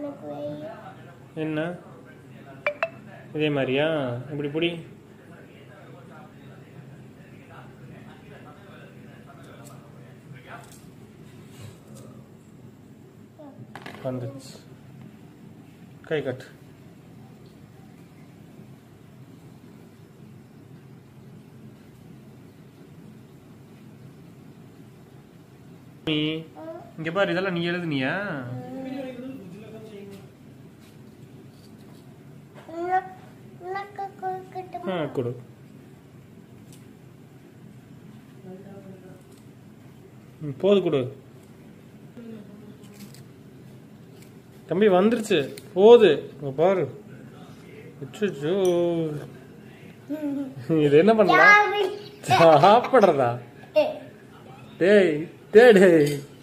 எனக்கு வை என்ன இதே மாதிரியா இப்படி பிடி வந்துச்சு கை கட்டு நீ இங்க பாரு இதெல்லாம் நீ எழுதுனியா உனக்கு- உனக்கு கொடுக்கட்டுமா ஆ கொடு ம், போது கொடு தம்பி வந்துருச்சு போது இங்க பாரு அச்சச்சோ. இது என்ன பண்ணலாம் யாரு? சாப்பிடுறதா டேய் டேய் டேய்